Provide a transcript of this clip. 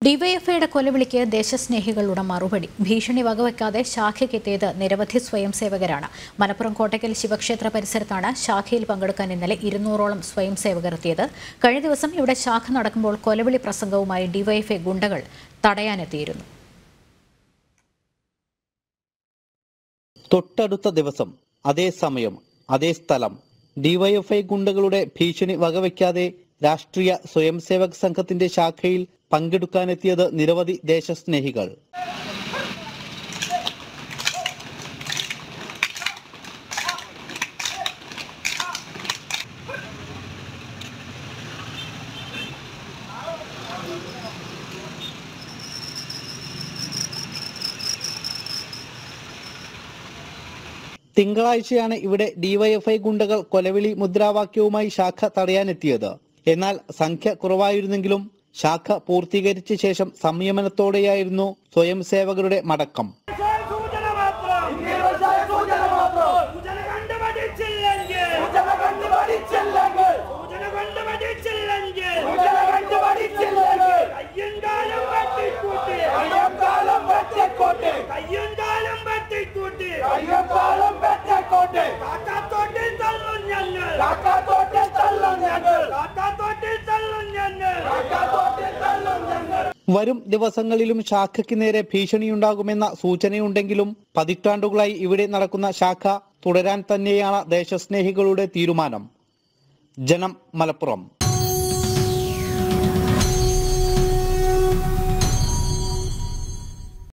ഡിവൈഎഫ്ഐയുടെ കൊലവിളിക്ക് ദേശസ്നേഹികളുടെ മറുപടി ഭീഷണി വകവെക്കാതെ ശാഖയ്ക്കെത്തിയത് നിരവധി സ്വയം സേവകരാണ് മലപ്പുറം കോട്ടയ്ക്കൽ ശിവക്ഷേത്ര പരിസരത്താണ് ശാഖയിൽ പങ്കെടുക്കാൻ ഇന്നലെ ഇരുന്നൂറോളം സ്വയം സേവകർ എത്തിയത് കഴിഞ്ഞ ദിവസം ഇവിടെ ശാഖ നടക്കുമ്പോൾ കൊലവിളി പ്രസംഗവുമായി ഡിവൈഎഫ്ഐ ഗുണ്ടകൾ തടയാനെത്തിയിരുന്നു തൊട്ടടുത്ത ദിവസം അതേ സമയം അതേ സ്ഥലം ഡിവൈഎഫ്ഐ ഗുണ്ടകളുടെ ഭീഷണി വകവയ്ക്കാതെ രാഷ്ട്രീയ സ്വയംസേവക് സംഘത്തിന്റെ ശാഖയിൽ പങ്കെടുക്കാനെത്തിയത് നിരവധി ദേശസ്നേഹികൾ തിങ്കളാഴ്ചയാണ് ഇവിടെ ഡിവൈഎഫ്ഐ ഗുണ്ടകൾ കൊലവിളി മുദ്രാവാക്യവുമായി ശാഖ തടയാനെത്തിയത് എന്നാൽ സംഖ്യ കുറവായിരുന്നെങ്കിലും ശാഖ പൂർത്തീകരിച്ച ശേഷം സംയമനത്തോടെയായിരുന്നു സ്വയം സേവകരുടെ മടക്കം സൂചന മാത്രം സൂചന കണ്ടുപഠിച്ചില്ലെങ്കിൽ സൂചന കണ്ടുപഠിച്ചില്ലെങ്കിൽ കയ്യും കാലും വെട്ടിക്കൂട്ടി കയ്യും കാലും വെട്ടിക്കൂട്ടി കാക്കാത്തോട്ടിൽ തള്ളും ഞങ്ങൾ കാക്കാത്തോട്ടിൽ തള്ളും ഞങ്ങൾ വരും ദിവസങ്ങളിലും ശാഖയ്ക്ക് നേരെ ഭീഷണിയുണ്ടാകുമെന്ന സൂചനയുണ്ടെങ്കിലും പതിറ്റാണ്ടുകളായി ഇവിടെ നടക്കുന്ന ശാഖ തുടരാൻ തന്നെയാണ് ദേശസ്നേഹികളുടെ തീരുമാനം ജനം മലപ്പുറം